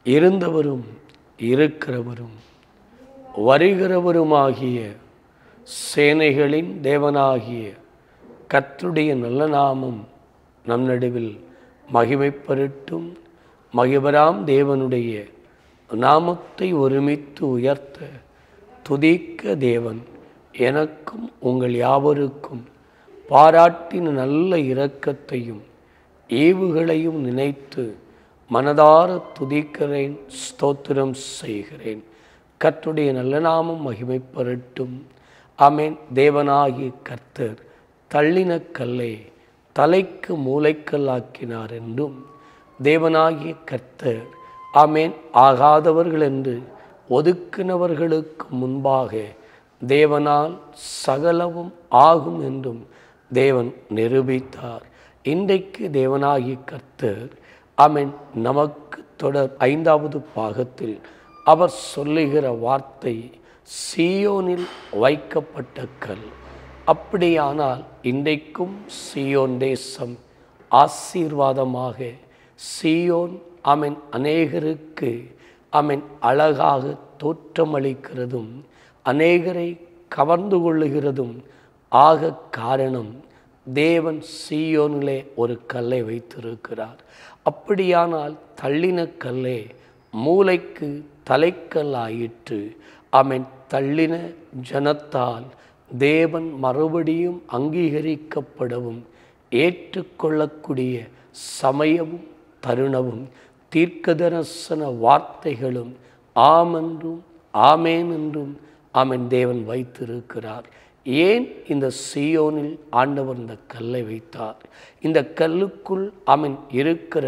இருந்தவரும் இருக்கிறவரும் வருகிறவருமாகிய சேனைகளின் தேவனாகிய கர்த்தருடைய நல்ல நாமம் நம் நடுவில் மகிமைப்பெறட்டும் மகிபராம் தேவனுடைய நாமத்தை ஒருமித்து உயர்த்த துதிக்க தேவன் எனக்கும் உங்கள் யாவருக்கும் பாராட்டின நல்ல இரக்கத்தையும் ஈவுகளையும் நினைத்து மனதார துதிக்கிறேன் ஸ்தோத்திரம் செய்கிறேன் கர்த்தருடைய நல்ல நாமம் மகிமைப்பெறட்டும் ஆமென் தேவனாகிய கர்த்தர் தள்ளின கல்லை தலைக்கு மூளைக்கல்லாக்கினார் என்றும் தேவனாகிய கர்த்தர் ஆமேன் ஆகாதவர்கள் என்று ஒதுக்கினவர்களுக்கு முன்பாக தேவனால் சகலவும் ஆகும் என்றும் தேவன் நிரூபித்தார் இன்றைக்கு தேவனாகிய கர்த்தர் ஆமென் நமக்கு தொடர் ஐந்தாவது பாகத்தில் அவர் சொல்லுகிற வார்த்தை சீயோனில் வைக்கப்பட்ட கல் அப்படியானால் இன்றைக்கும் சீயோன் தேசம் ஆசீர்வாதமாக சீயோன் அமன் அநேகருக்கு அமன் அழகாக தோற்றமளிக்கிறதும் அநேகரை கவர்ந்து கொள்ளுகிறதும் ஆக காரணம் தேவன் சீயோனிலே ஒரு கல்லை வைத்திருக்கிறார் அப்படியானால் தள்ளின கல்லே மூளைக்கு தலைக்கல் ஆயிற்று அவன் தள்ளின ஜனத்தால் தேவன் மறுபடியும் அங்கீகரிக்கப்படவும் ஏற்றுக்கொள்ளக்கூடிய சமயமும் தருணமும் தீர்க்கதரிசன வார்த்தைகளும் ஆமென்றும் ஆமேன் என்றும் ஆமென் தேவன் வைத்திருக்கிறார் ஏன் இந்த சியோனில் ஆண்டவர் இந்த கல்லை வைத்தார் இந்த கல்லுக்குள் அவன் இருக்கிற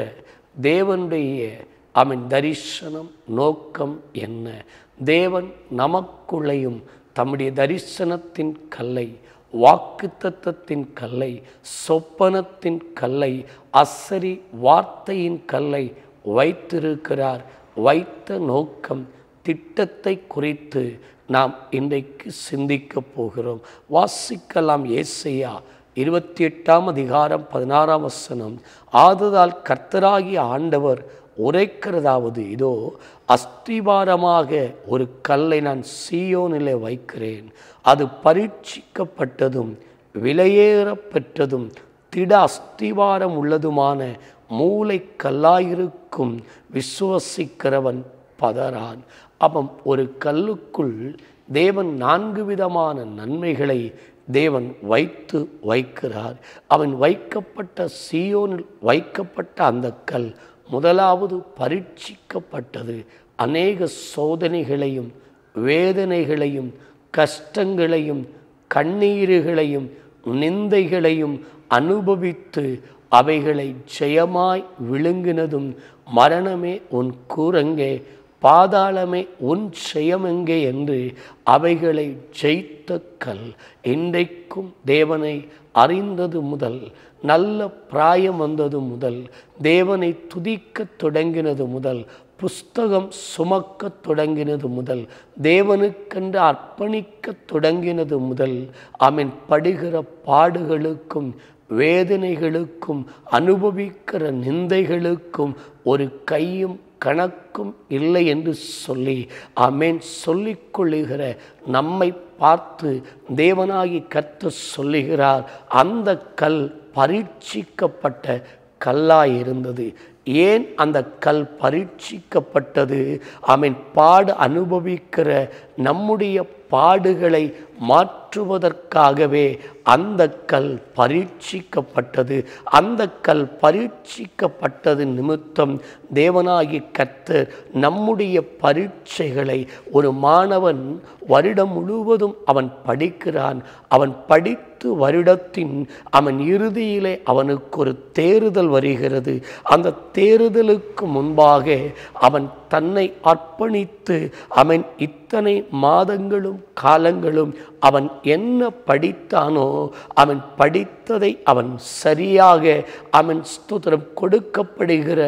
தேவனுடைய அவன் தரிசனம் நோக்கம் என்ன தேவன் நமக்குள்ளேயும் தம்முடைய தரிசனத்தின் கல்லை வாக்குத்தத்தத்தின் கல்லை சொப்பனத்தின் கல்லை அசரி வார்த்தையின் கல்லை வைத்திருக்கிறார் வைத்த நோக்கம் திட்டத்தை குறித்து நாம் இன்றைக்கு சிந்திக்கப் போகிறோம் வாசிக்கலாம் ஏசையா இருபத்தி எட்டாம் அதிகாரம் பதினாறாம் வசனம் ஆததால் கர்த்தராகிய ஆண்டவர் உரைக்கிறதாவது இதோ அஸ்திவாரமாக ஒரு கல்லை நான் சீயோனிலே வைக்கிறேன் அது பரீட்சிக்கப்பட்டதும் விலையேறப்பெற்றதும் திட அஸ்திவாரம் உள்ளதுமான மூளை கல்லாயிருக்கும் விசுவசிக்கிறவன் பதறான் அவன் ஒரு கல்லுக்குள் தேவன் நான்கு விதமான நன்மைகளை தேவன் வைத்து வைக்கிறார் அவன் வைக்கப்பட்ட சீயோனில் வைக்கப்பட்ட அந்த கல் முதலாவது பரீட்சிக்கப்பட்டது அநேக சோதனைகளையும் வேதனைகளையும் கஷ்டங்களையும் கண்ணீறுகளையும் நிந்தைகளையும் அனுபவித்து அவைகளை ஜெயமாய் விழுங்கினதும் மரணமே உன் கூரங்கே பாதாளமே உன் செயமெங்கே என்று அவைகளை ஜெயித்த கல் இன்றைக்கும் தேவனை அறிந்தது முதல் நல்ல பிராயம் வந்தது முதல் தேவனை துதிக்கத் தொடங்கினது முதல் புஸ்தகம் சுமக்கத் தொடங்கினது முதல் தேவனுக்கென்று அர்ப்பணிக்கத் தொடங்கினது முதல் அவன் படுகிற பாடுகளுக்கும் வேதனைகளுக்கும் அனுபவிக்கிற நிந்தைகளுக்கும் ஒரு கையும் கணக்கும் இல்லை என்று சொல்லி ஆமேன் சொல்லிக் கொள்ளுகிற நம்மை பார்த்து தேவனாகி கற்று சொல்லுகிறார் அந்த கல் பரீட்சிக்கப்பட்ட கல்லாய் இருந்தது ஏன் அந்த கல் பரீட்சிக்கப்பட்டது அவன் பாடு அனுபவிக்கிற நம்முடைய பாடுகளை மாற்றுவதற்காகவே அந்த கல் பரீட்சிக்கப்பட்டது அந்த கல் பரீட்சிக்கப்பட்டது நிமித்தம் தேவனாகி கர்த்தர் நம்முடைய பரீட்சைகளை ஒரு மாணவன் வருடம் முழுவதும் அவன் படிக்கிறான் அவன் படித்து வருடத்தின் அவன் இறுதியிலே அவனுக்கு ஒரு தேறுதல் வருகிறது அந்த தேறுதலுக்கு முன்பாக அவன் தன்னை அர்ப்பணித்து அவன் இத்தனை மாதங்களும் காலங்களும் அவன் என்ன படித்தானோ அவன் படித்ததை அவன் சரியாக அவன் ஸ்தோத்திரம் கொடுக்கப்படுகிற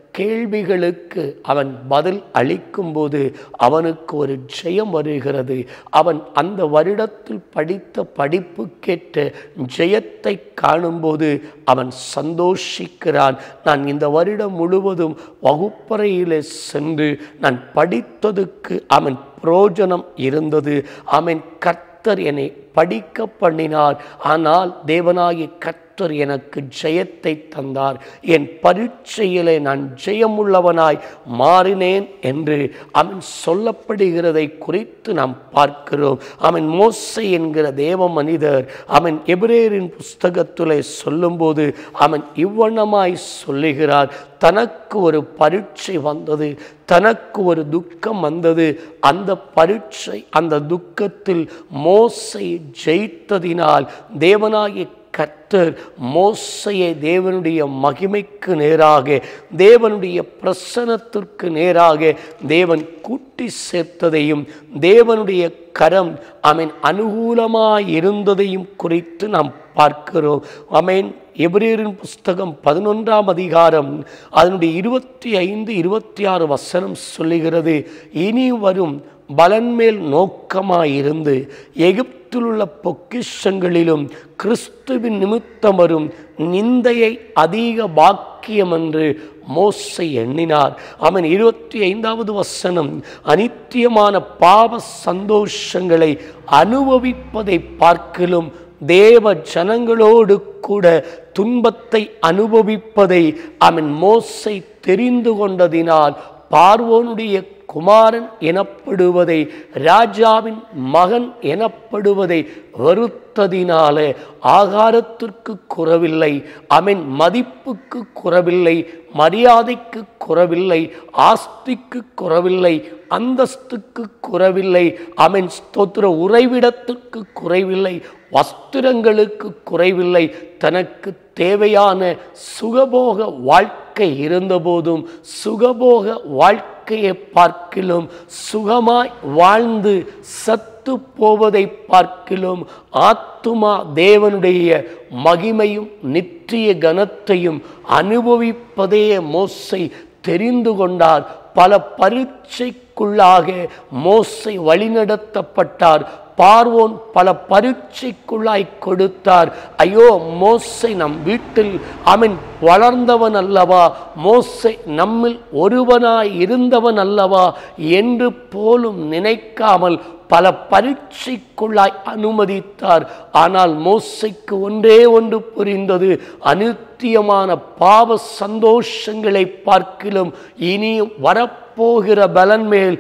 கேள்விகளுக்கு அவன் பதில் அளிக்கும்போது அவனுக்கு ஒரு ஜெயம் வருகிறது அவன் அந்த வருடத்தில் படித்த படிப்புக்கேற்ற ஜெயத்தை காணும்போது அவன் சந்தோஷிக்கிறான் நான் இந்த வருடம் முழுவதும் வகுப்பறையிலே சென்று நான் படித்ததுக்கு அவன் பிரயோஜனம் இருந்தது அவன் கர்த்தர் என்னை படிக்க பண்ணினார் ஆனால் தேவனாகிய கர்த்தர் எனக்கு ஜெயத்தை தந்தார் என் பரீட்சையிலே நான் ஜெயமுள்ளவனாய் மாறினேன் என்று அவன் சொல்லப்படுகிறதை குறித்து நாம் பார்க்கிறோம் அவன் மோசை என்கிற தேவ மனிதர் அவன் எபிரேரின் புஸ்தகத்திலே சொல்லும்போது அவன் இவ்வண்ணமாய் சொல்லுகிறார் தனக்கு ஒரு பரீட்சை வந்தது தனக்கு ஒரு துக்கம் வந்தது அந்த பரீட்சை அந்த துக்கத்தில் மோசை ஜெயித்ததினால் தேவனாகிய கர்த்தர் மோசையை தேவனுடைய மகிமைக்கு நேராக தேவனுடைய பிரசனத்திற்கு நேராக தேவன் கூட்டி சேர்த்ததையும் தேவனுடைய கரம் அவன் அனுகூலமாய் இருந்ததையும் குறித்து நாம் பார்க்கிறோம் அமேன் எபிரேரின் புஸ்தகம் பதினொன்றாம் அதிகாரம் அதனுடைய இருபத்தி ஐந்து இருபத்தி ஆறு வசனம் சொல்லுகிறது இனி வரும் பலன்மேல் நோக்கமாயிருந்து எகிப்திலுள்ள பொக்கிஷங்களிலும் கிறிஸ்துவின் நிமித்தம் வரும் நிந்தையை அதிக பாக்கியம் என்று மோசை எண்ணினார் அவன் இருபத்தி ஐந்தாவது வசனம் அனித்தியமான பாவ சந்தோஷங்களை அனுபவிப்பதை பார்க்கிலும் தேவ ஜனங்களோடு கூட துன்பத்தை அனுபவிப்பதை அவன் மோசை தெரிந்து கொண்டதினால் பார்வோனுடைய குமாரன் எனப்படுவதை ராஜாவின் மகன் எனப்படுவதை வருத்ததினாலே ஆகாரத்திற்கு குறவில்லை அவன் மதிப்புக்கு குறவில்லை மரியாதைக்கு குறவில்லை ஆஸ்திக்கு குறவில்லை அந்தஸ்துக்கு குறவில்லை அவன் ஸ்தோத்திர உறைவிடத்துக்கு குறைவில்லை வஸ்திரங்களுக்கு குறைவில்லை தனக்கு தேவையான சுகபோக வாழ்க்கை இருந்தபோதும் சுகபோக வாழ்க்கையை பார்க்கிலும் சுகமாய் வாழ்ந்து சத்து போவதை பார்க்கிலும் ஆத்துமா தேவனுடைய மகிமையும் நித்திய கனத்தையும் அனுபவிப்பதே மோசை தெரிந்து கொண்டார் பல பரீட்சைக்குள்ளாக மோசை வழிநடத்தப்பட்டார் பார்வோன் பல பரீட்சைக்குள்ளாய் கொடுத்தார் ஐயோ மோசை நம் வீட்டில் அவன் வளர்ந்தவன் அல்லவா மோசை நம்மில் ஒருவனாய் இருந்தவன் அல்லவா என்று போலும் நினைக்காமல் பல பரீட்சைக்குள்ளாய் அனுமதித்தார் ஆனால் மோசைக்கு ஒன்றே ஒன்று புரிந்தது அநித்தியமான பாவ சந்தோஷங்களை பார்க்கிலும் இனியும் வரப்போகிற பலன் மேல்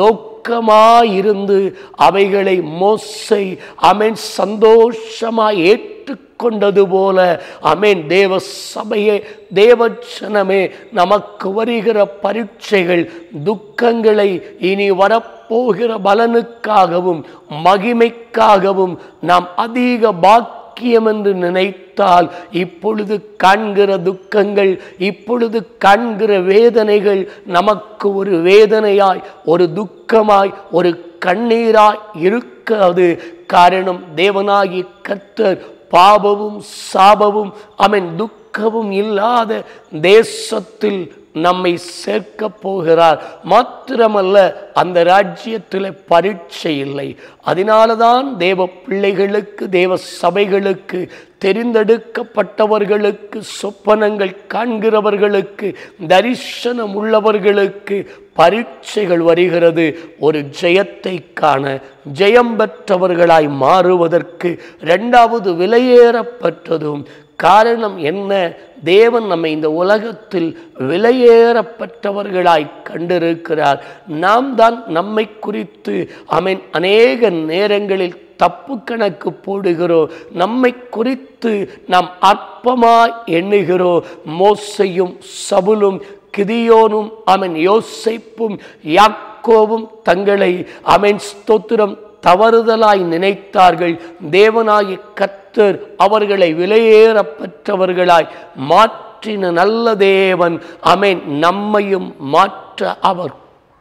நோக்கமாயிருந்து அவைகளை மோசை அமேன் சந்தோஷமாய் ஏற்றுக்கொண்டது போல அமேன் தேவ சபையே தேவச்சனமே நமக்கு வருகிற பரீட்சைகள் துக்கங்களை இனி வரப்போகிற பலனுக்காகவும் மகிமைக்காகவும் நாம் அதிக பாக்கியம் பாக்கியம் என்று நினைத்தால் இப்பொழுது காண்கிற துக்கங்கள் இப்பொழுது காண்கிற வேதனைகள் நமக்கு ஒரு வேதனையாய் ஒரு துக்கமாய் ஒரு கண்ணீராய் இருக்காது காரணம் தேவனாகி கர்த்தர் பாபமும் சாபமும் அவன் துக்கமும் இல்லாத தேசத்தில் நம்மை சேர்க்க போகிறார் மாத்திரமல்ல அந்த ராஜ்யத்தில் பரீட்சை இல்லை அதனால தான் தேவ பிள்ளைகளுக்கு தேவ சபைகளுக்கு தெரிந்தெடுக்கப்பட்டவர்களுக்கு சொப்பனங்கள் காண்கிறவர்களுக்கு தரிசனம் உள்ளவர்களுக்கு பரீட்சைகள் வருகிறது ஒரு ஜெயத்தை காண ஜெயம் பெற்றவர்களாய் மாறுவதற்கு இரண்டாவது விலையேறப்பட்டதும் காரணம் என்ன தேவன் நம்மை இந்த உலகத்தில் விலையேறப்பட்டவர்களாய் கண்டிருக்கிறார் நாம் தான் நம்மை குறித்து அவன் அநேக நேரங்களில் தப்பு கணக்கு போடுகிறோம் நம்மை குறித்து நாம் அற்பமாய் எண்ணுகிறோம் மோசையும் சபுலும் கிதியோனும் அவன் யோசிப்பும் யாக்கோவும் தங்களை அவன் ஸ்தோத்திரம் தவறுதலாய் நினைத்தார்கள் தேவனாகிய கர்த்தர் அவர்களை விலையேறப்பெற்றவர்களாய் மாற்றின நல்ல தேவன் அமேன் நம்மையும் மாற்ற அவர்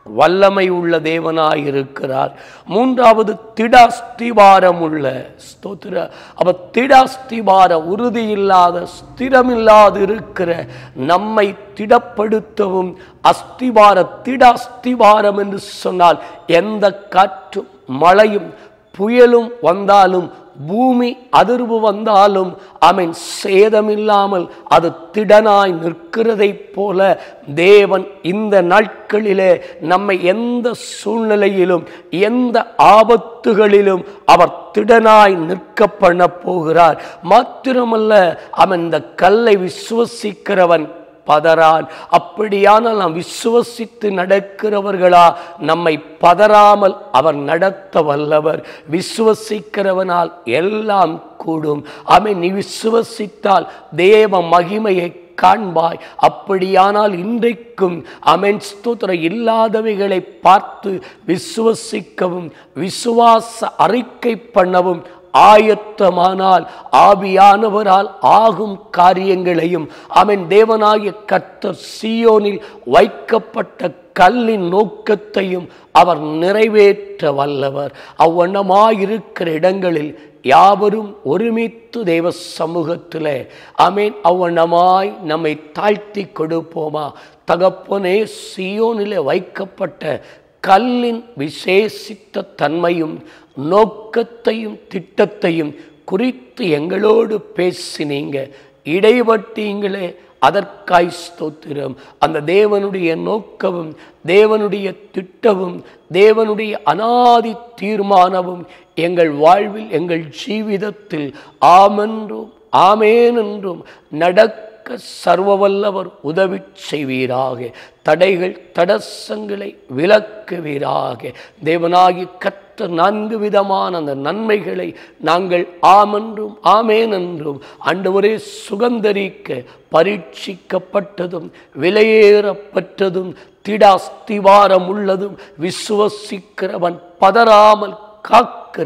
வல்லமை உள்ள தேவனாயிருக்கிறார் மூன்றாவது திடாஸ்திவாரம் உள்ள ஸ்தோத்திர அவ திடாஸ்திவார உறுதி இல்லாத ஸ்திரமில்லாது இருக்கிற நம்மை திடப்படுத்தவும் அஸ்திவார திடாஸ்திவாரம் என்று சொன்னால் எந்த காற்றும் மழையும் புயலும் வந்தாலும் பூமி அதிர்வு வந்தாலும் அவன் சேதமில்லாமல் அது திடனாய் நிற்கிறதைப் போல தேவன் இந்த நாட்களிலே நம்மை எந்த சூழ்நிலையிலும் எந்த ஆபத்துகளிலும் அவர் திடனாய் நிற்க பண்ண போகிறார் மாத்திரமல்ல அவன் இந்த கல்லை விசுவசிக்கிறவன் பதறான் அப்படியானால் நாம் விசுவசித்து நடக்கிறவர்களா நம்மை பதறாமல் அவர் நடத்த வல்லவர் விசுவசிக்கிறவனால் எல்லாம் கூடும் அவன் நீ விசுவசித்தால் தேவ மகிமையை காண்பாய் அப்படியானால் இன்றைக்கும் அமென் ஸ்தோத்திர இல்லாதவைகளை பார்த்து விசுவசிக்கவும் விசுவாச அறிக்கை பண்ணவும் ஆயத்தமானால் ஆவியானவரால் ஆகும் காரியங்களையும் அவன் தேவனாகிய கர்த்தர் சியோனில் வைக்கப்பட்ட கல்லின் நோக்கத்தையும் அவர் நிறைவேற்ற வல்லவர் அவ்வண்ணமாயிருக்கிற இடங்களில் யாவரும் ஒருமித்து தேவ சமூகத்தில் அமேன் அவ்வண்ணமாய் நம்மை தாழ்த்தி கொடுப்போமா தகப்பனே சியோனிலே வைக்கப்பட்ட கல்லின் விசேஷித்த தன்மையும் நோக்கத்தையும் திட்டத்தையும் குறித்து எங்களோடு பேசினீங்க இடைப்பட்டீங்களே அதற்காய் ஸ்தோத்திரம் அந்த தேவனுடைய நோக்கமும் தேவனுடைய திட்டமும் தேவனுடைய அனாதி தீர்மானமும் எங்கள் வாழ்வில் எங்கள் ஜீவிதத்தில் ஆமென்றும் ஆமேன் என்றும் நடக்க சர்வவல்லவர் உதவி செய்வீராக தடைகள் தடசங்களை விளக்குவீராக தேவனாகி கற்ற நான்கு விதமான அந்த நன்மைகளை நாங்கள் ஆமென்றும் ஆமேன் என்றும் ஆண்டவரே சுகந்தரிக்க பரீட்சிக்கப்பட்டதும் விலையேறப்பட்டதும் திடாஸ்திவாரம் உள்ளதும் விசுவசிக்கிறவன் பதறாமல் காக்கிற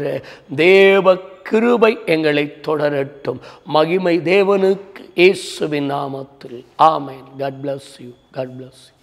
தேவ கிருபை எங்களை தொடரட்டும் மகிமை தேவனுக்கு இயேசுவின் நாமத்தில் ஆமேன் God bless you God bless you